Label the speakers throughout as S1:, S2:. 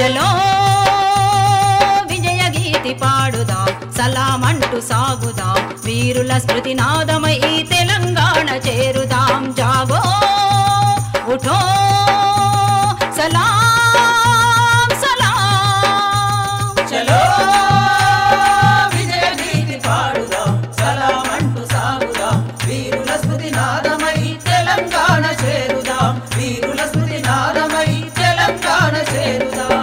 S1: చలో విజయ గీతి పాడుదాం సలామంటూ సాగుదాం వీరుల స్మృతి నాదమై తెలంగాణ చేరుదాం జాగో ఉఠో సలాం సలాం
S2: చలో విజయ గీతి పాడుదాం సలామంటూ సాగుదాం వీరుల స్మృతి నాదమై తెలంగాణ చేరుదాం వీరుల స్మృతి నాదమై తెలంగాణ చేరుదాం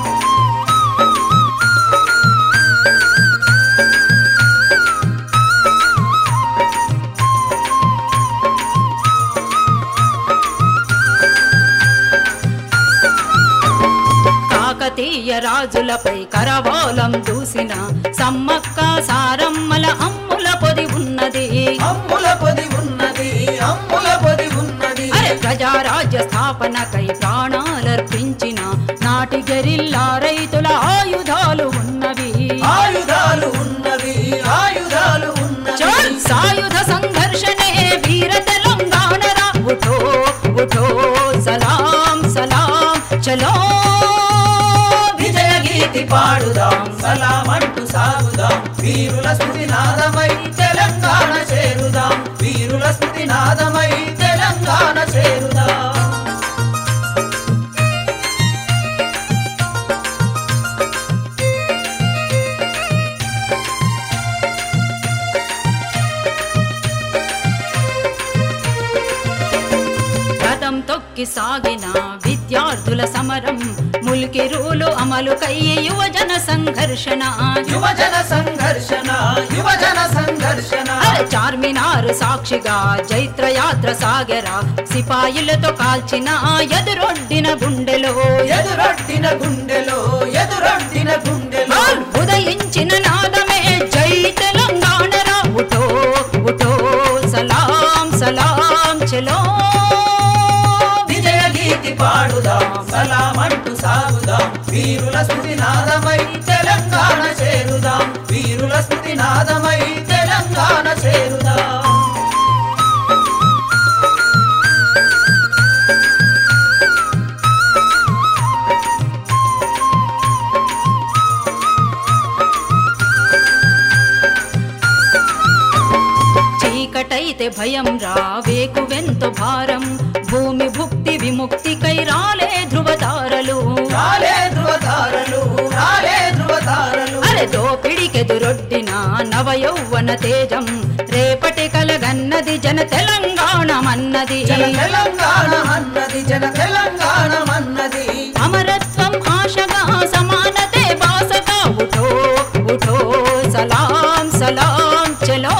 S1: కాకతీయ రాజులపై కరవాలం దూసిన సమ్మక్క సారమ్మల అమ్ముల పొది ఉన్నది
S2: అమ్ముల పొది ఉన్నది అమ్ముల పొది ఉన్నది
S1: అరే ప్రజారాజ్య స్థాపనకై ప్రాణాలర్పించిన నాటి గెరిల్లా రైతుల ఆయుధాలు ఉన్నవి
S2: ఆయుధాలు ఉన్నవి ఆయుధాలు
S1: చల్
S2: ఉన్నవి
S1: సాయుధ సంఘర్షణే వీర తెలంగాణరా ఉఠో ఉఠో సలాం సలాం చలో
S2: విజయ గీతి పాడుదాం సలామంటూ సాగుదాం వీరుల స్మృతి నాదమై తెలంగాణ చేరుదాం వీరుల స్మృతి నాదమై తెలంగాణ చేరుదాం
S1: రథం తొక్కి సాగిన విద్యార్థుల సమరం ముల్కి రూలు అమలు కయ్యి యువజన సంఘర్షణ
S2: యువజన సంఘర్షణ యువజన సంఘర్షణ
S1: అరే చార్మినారు సాక్షిగా జైత్రయాత్ర సాగరా సిపాయిలతో కాల్చిన ఎదురొడ్డిన గుండెలో
S2: ఎదురొట్టిన గుండెలో ఎదురొట్టిన గుండెలో
S1: ఉదయించిన నాదమే జై తెలంగాణరా ఉఠో ఉఠో సలాం సలాం చలో
S2: విజయ గీతి పాడుదాం సలామంటూ సాగుదాం వీరుల స్మృతి నాదమై తెలంగాణ చేరుదాం వీరుల స్మృతి నాదమై తెలంగాణ చేరుదాం
S1: చీకటైతే భయం రా వేకువెంతో భారం భూమి భుక్తి విముక్తికై రాలే ధృవతారలు
S2: రాలే ధృవతారలు రాలే ధృవతారలు
S1: అరే దోపిడికెదురొడ్డిన నవ యౌవన తేజం రేపటి కలగన్నది జన తెలంగాణమన్నది
S2: జన తెలంగాణ అన్నది జన తెలంగాణ అన్నది
S1: అమరత్వం ఆశగా సమానతే బాసగా ఉఠో ఉఠో సలాం సలాం చలో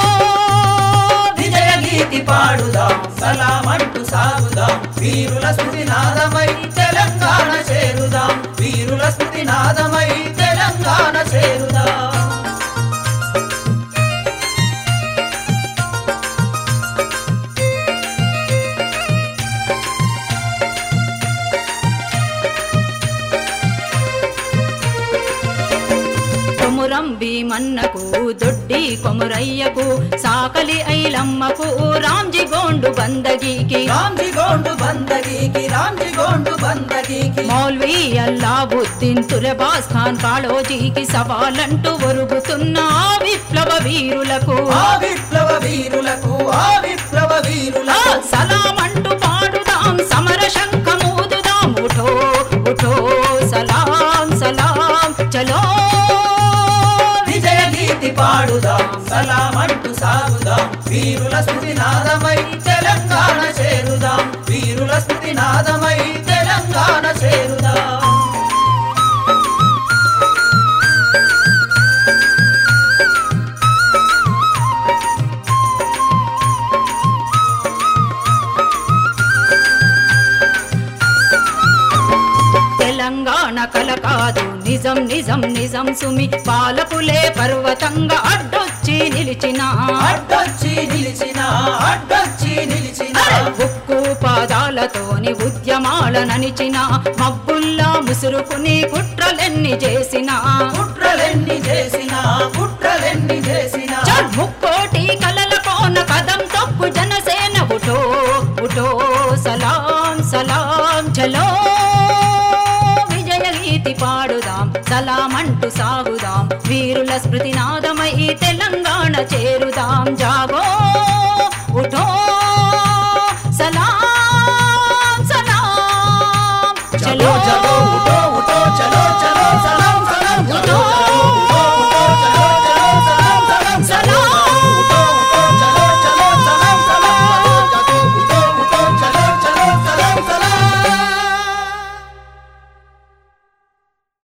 S2: విజయ గీతి పాడుదాం సలామంటూ సాగుదాం వీరుల స్మృతి నాదమై తెలంగాణ చేరుదాం వీరుల స్మృతి నాదమై తెలంగాణ చేరుదాం
S1: కొమురం భీమన్నకు దొడ్డి కొమురయ్యకు సాకలి ఐలమ్మకు రాంజి గోండు బందగీకి
S2: రామ్జీ గోండు బందగీకి రామ్జీ గోండు బందగీకి
S1: మౌల్వీ అల్లాబుద్దీన్ తులబాస్ ఖాన్ కాళోజీకి సవాలంటూ ఒరుగుతున్న ఆ విప్లవ వీరులకు
S2: ఆ విప్లవ వీరులకు ఆ విప్లవ
S1: ఆ
S2: వీరులకు
S1: సలాం అంటూ పాడుదాం సమర శంఖమూదుదాం ఉఠో ఉఠో సలాం సలాం చలో
S2: విజయ గీతి పాడుదాం సలామంటూ సాగుదాం వీరుల స్మృతి నాదమై తెలంగాణ చేరుదాం వీరుల స్మృతి నాదమై తెలంగాణ చేరుదాం
S1: తెలంగాణ కల కాదు నిజం నిజం నిజం సుమి పాలపులే పర్వతంగా అడ్డొచ్చి నిలిచిన
S2: అడ్డొచ్చి నిలిచిన అడ్డొచ్చి నిలిచిన
S1: అరే ఉక్కు పాదాలతోని ఉద్యమాల ననిచిన మబ్బుల్లా ముసురుకుని కుట్రలెన్ని చేసిన
S2: కుట్రలెన్ని చేసిన కుట్రలెన్ని చేసిన
S1: చల్ ముక్కోటి కలల కోన కదం తొక్కు జనసేన ఉఠో ఉఠో సలాం సలాం చలో విజయ గీతి సలామంటూ సాగుదాం వీరుల స్మృతినాదమై తెలంగాణ చేరుదాం జాగో ఉఠో